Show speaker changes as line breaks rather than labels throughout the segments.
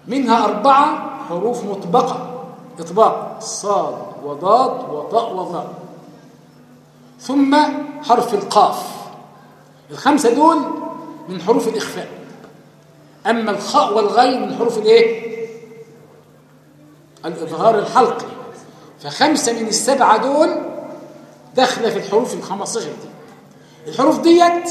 منها أربعة حروف مطبقة إطباق صاد وضاد وطاء وظاء ثم حرف القاف الخمسة دول من حروف الإخفاء أما الخاء والغين من حروف الإيه؟ الإظهار الحلقي فخمسة من السبعة دول داخلة في الحروف الخمسة دي الحروف ديت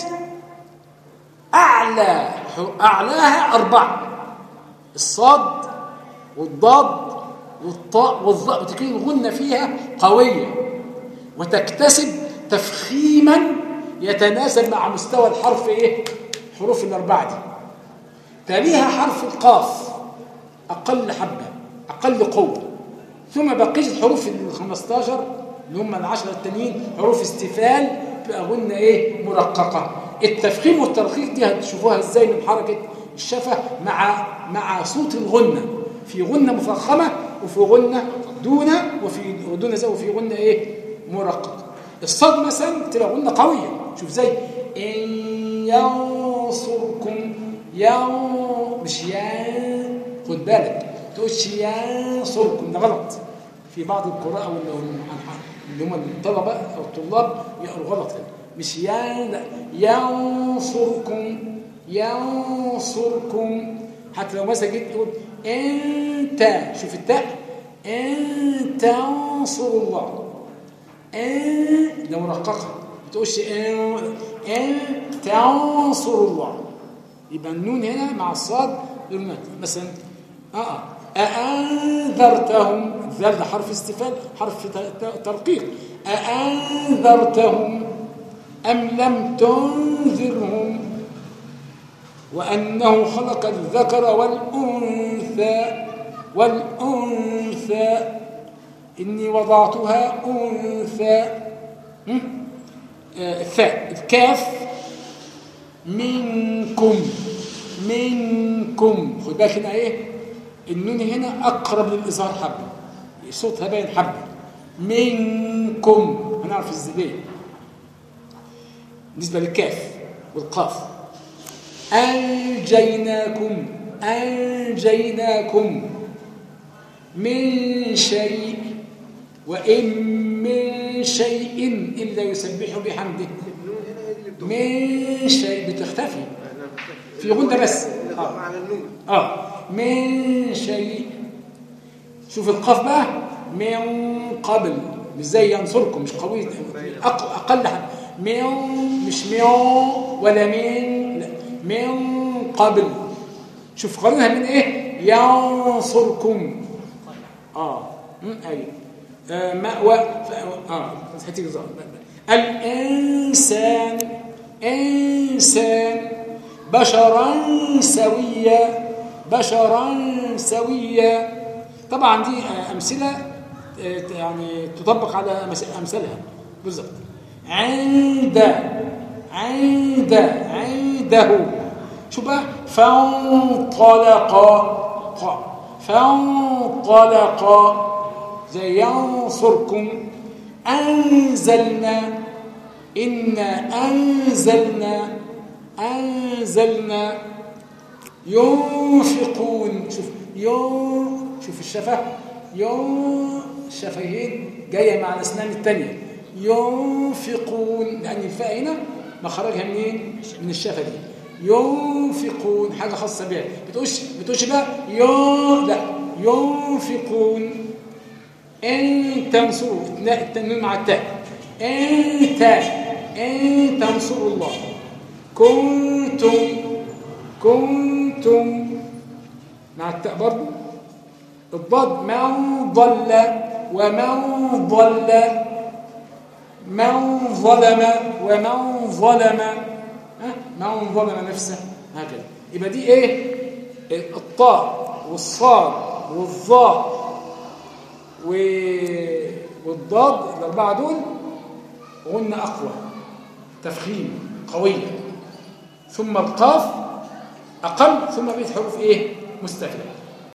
أعلى أعلاها أربعة الصاد والضاد والطاء والظاء بتكون الغنة فيها قوية وتكتسب تفخيما يتناسب مع مستوى الحرف ايه حروف الأربعة دي تليها حرف القاف أقل حبة أقل قوة ثم بقية الحروف ال 15 اللي هم العشرة التانيين حروف استفال بقى غنة ايه مرققة التفخيم والترقيق دي هتشوفوها ازاي من حركة الشفة مع مع صوت الغنة في غنة مفخمة وفي غنة دون وفي دون زي وفي غنة ايه مرققة الصاد مثلا تبقى غنة قوية شوف زي إن ينصركم يو مش يا خد بالك تقولش ينصركم ده غلط في بعض القراء اللي هم الطلبة أو الطلاب يقروا غلط كده مش ين ينصركم ينصركم حتى لو مثلا جيت تقول انت شوف التاء ان تنصر الله ان ده مرققه ما تقولش ان ان تنصر الله يبقى النون هنا مع الصاد مثلا اه أأنذرتهم الذال ده حرف استفال حرف ترقيق أأنذرتهم أم لم تنذرهم وأنه خلق الذكر والأنثى والأنثى إني وضعتها أنثى الثاء الكاف منكم منكم خد بالك هنا ايه النون هنا اقرب للاظهار حبه صوتها باين حبه منكم هنعرف ازاي بالنسبه للكاف والقاف انجيناكم انجيناكم من شيء وان من شيء الا يسبح بحمده من شيء بتختفي في غنة بس
آه. معنى النون
اه من شيء شوف القاف بقى من قبل مش زي ينصركم مش قوي أق... اقل حاجه من مش من ولا من لا من قبل شوف قارنها من ايه ينصركم اه ايوه آه مأوى اه هتيجي الانسان انسان بشرا سويا بشرا سويا طبعا دي امثله يعني تطبق على امثالها بالظبط عند عند عنده شو بقى فانطلقا فانطلقا زي ينصركم انزلنا انا انزلنا أنزلنا ينفقون شوف يون شوف الشفة يون الشفهين جاية مع الأسنان التانية ينفقون لأن الفاء هنا مخرجها منين؟ من الشفة دي ينفقون حاجة خاصة بها بتقولش بتقولش بقى يون لا ينفقون إن تنصروا التنوين مع التاء أنت إن تنصروا الله كنتم كنتم مع التاء برضه الضاد من ضل ومن ضل من ظلم ومن ظلم من ظلم نفسه هكذا يبقى دي ايه الطاء والصاد والظاء والضاد الاربعه دول غنى اقوى تفخيم قويه ثم القاف أقل ثم بقيت حروف إيه مستفلة